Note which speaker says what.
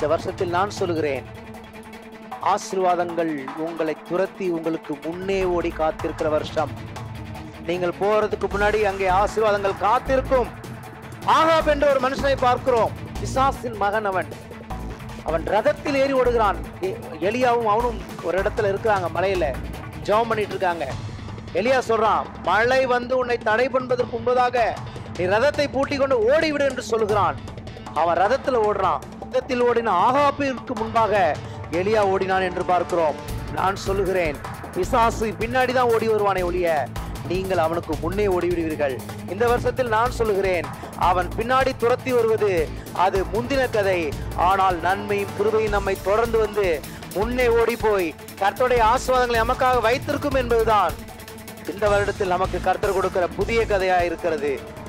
Speaker 1: இந்த வருஷத்தில் நான் சொல்லுகிறேன் ஆசீர்வாதங்கள் உங்களை துரத்தி உங்களுக்கு முன்னே ஓடி காத்திருக்கிற வருஷம் நீங்கள் போறதுக்கு முன்னாடி அங்கே ஆசீர்வாதங்கள் காத்திருக்கும் ஆகாப் என்ற ஒரு மனுஷனை பார்க்கிறோம் பிசாசின் மகன் அவன் அவன் ரதத்தில் ஏறி ஓடுகிறான் எ- எலியாவும் அவனும் ஒரு இடத்துல இருக்கிறாங்க மலையில ஜெபம் பண்ணிட்டு இருக்காங்க எலியா சொல்றான் மழை வந்து உன்னை தடை பண்ணுவதற்கு முன்பதாக நீ ரதத்தை பூட்டி கொண்டு ஓடிவிடு என்று சொல்லுகிறான் அவன் ரதத்துல ஓடுறான் ரதத்தில் ஓடின ஆகாப்பிற்கு முன்பாக எலியா ஓடினான் என்று பார்க்கிறோம் நான் சொல்லுகிறேன் பிசாசு பின்னாடி தான் ஓடி வருவானே ஒழிய நீங்கள் அவனுக்கு முன்னே ஓடிவிடுவீர்கள் இந்த வருஷத்தில் நான் சொல்லுகிறேன் அவன் பின்னாடி துரத்தி வருவது அது முந்தின கதை ஆனால் நன்மையும் கிருபையும் நம்மை தொடர்ந்து வந்து முன்னே ஓடி போய் கர்த்தருடைய ஆசீர்வாதங்களை நமக்காக வைத்திருக்கும் என்பதுதான் இந்த வருடத்தில் நமக்கு கர்த்தர் கொடுக்கிற புதிய கதையா இருக்கிறது